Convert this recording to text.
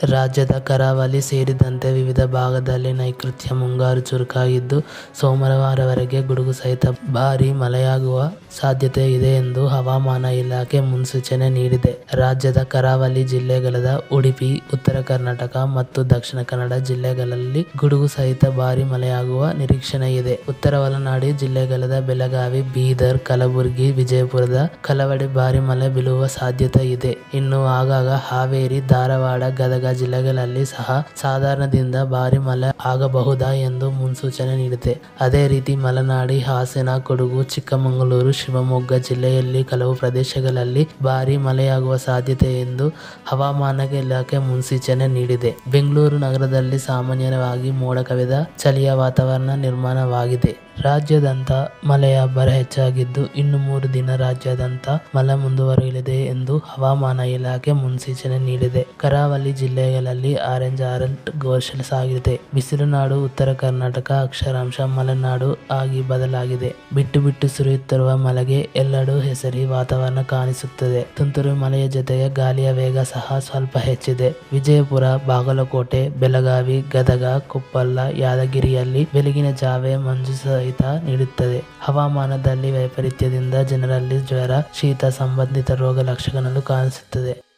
ರಾಜ್ಯದ ಕರಾವಳಿ ಸೇರಿದಂತೆ ವಿವಿಧ ಭಾಗದಲ್ಲಿ ನೈಋತ್ಯ ಮುಂಗಾರು ಚುರುಕಾಗಿದ್ದು, ಸೋಮವಾರವರೆಗೆ ಗುಡುಗು ಸಹಿತ ಭಾರೀ ಮಳೆಯಾಗುವ ಸಾಧ್ಯತೆ ಇದೆ ಎಂದು ಹವಾಮಾನ ಇಲಾಖೆ ಮುನ್ಸೂಚನೆ ನೀಡಿದೆ. ರಾಜ್ಯದ ಕರಾವಳಿ ಜಿಲ್ಲೆಗಳಾದ ಉಡುಪಿ, ಉತ್ತರ ಕರ್ನಾಟಕ ಮತ್ತು ದಕ್ಷಿಣ ಕನ್ನಡ ಜಿಲ್ಲೆಗಳಲ್ಲಿ ಗುಡುಗು ಸಹಿತ ಭಾರೀ ಮಳೆಯಾಗುವ ನಿರೀಕ್ಷೆಯಿದೆ. ಉತ್ತರ ಒಳನಾಡು ಜಿಲ್ಲೆಗಳಾದ ಬೆಳಗಾವಿ, ಬೀದರ್, ಕಲಬುರಗಿ, ವಿಜಯಪುರದ ಕೆಲವೆಡೆ ಭಾರೀ ಮಳೆ ಬೀಳುವ ಸಾಧ್ಯತೆ ಇದೆ. ಇನ್ನು ಆಗಾಗ ಹಾವೇರಿ, ಧಾರವಾಡ, ಗದಗ ಜಿಲ್ಲೆಗಳಲ್ಲಿ ಸಹ ಸಾಧಾರಣದಿಂದ ಭಾರೀ ಮಳೆ ಆಗಬಹುದು ಎಂದು ಮುನ್ಸೂಚನೆ ನೀಡಿದೆ. ಅದೇ ರೀತಿ ಮಲೆನಾಡು, ಹಾಸನ, ಕೊಡಗು, ಚಿಕ್ಕಮಗಳೂರು, ಶಿವಮೊಗ್ಗ ಜಿಲ್ಲೆಯಲ್ಲಿ ಕೆಲವು ಪ್ರದೇಶಗಳಲ್ಲಿ ಭಾರೀ ಮಳೆಯಾಗುವ ಸಾಧ್ಯತೆ ಇದೆ ಎಂದು ಹವಾಮಾನ ಇಲಾಖೆ ಮುನ್ಸೂಚನೆ ನೀಡಿದೆ. ಬೆಂಗಳೂರು ನಗರದಲ್ಲಿ ಸಾಮಾನ್ಯವಾಗಿ ಮೋಡ ಕವಿದ ಚಳಿಯ ವಾತಾವರಣ ನಿರ್ಮಾಣವಾಗಿದೆ. ರಾಜ್ಯಾದ್ಯಂತ ಮಳೆಯ ಅಬ್ಬರ ಹೆಚ್ಚಾಗಿದ್ದು, ಇನ್ನು ಮೂರು ದಿನ ರಾಜ್ಯಾದ್ಯಂತ ಮಳೆ ಮುಂದುವರಿಯಲಿದೆ ಎಂದು ಹವಾಮಾನ ಇಲಾಖೆ ಮುನ್ಸೂಚನೆ ನೀಡಿದೆ. ಕರಾವಳಿ ಜಿಲ್ಲೆಗಳಲ್ಲಿ ಆರೆಂಜ್ ಅಲರ್ಟ್ ಘೋಷಿಸಲಾಗಿದೆ. ಬಿಸಿಲು ನಾಡು ಉತ್ತರ ಕರ್ನಾಟಕ ಅಕ್ಷರಶಃ ಮಲೆನಾಡು ಆಗಿ ಬದಲಾಗಿದೆ. ಬಿಟ್ಟು ಬಿಟ್ಟು ಸುರಿಯುತ್ತಿರುವ ಮಳೆಗೆ ಎಲ್ಲೆಡೆ ಹಸಿರು ವಾತಾವರಣ ಕಾಣಿಸುತ್ತಿದೆ. ತುಂತುರು ಮಳೆಯ ಜತೆಗೆ ಗಾಳಿಯ ವೇಗ ಸಹ ಸ್ವಲ್ಪ ಹೆಚ್ಚಿದೆ. ವಿಜಯಪುರ, ಬಾಗಲಕೋಟೆ, ಬೆಳಗಾವಿ, ಗದಗ, ಕೊಪ್ಪಳ, ಯಾದಗಿರಿಯಲ್ಲಿ ಬೆಳಗಿನ ಜಾವ ಮಂಜು ಸಹಿತ ನೀಡುತ್ತದೆ. ಹವಾಮಾನದಲ್ಲಿ ವೈಪರೀತ್ಯದಿಂದ ಜನರಲ್ಲಿ ಜ್ವರ, ಶೀತ ಸಂಬಂಧಿತ ರೋಗ ಲಕ್ಷಣಗಳು ಕಾಣಿಸುತ್ತವೆ.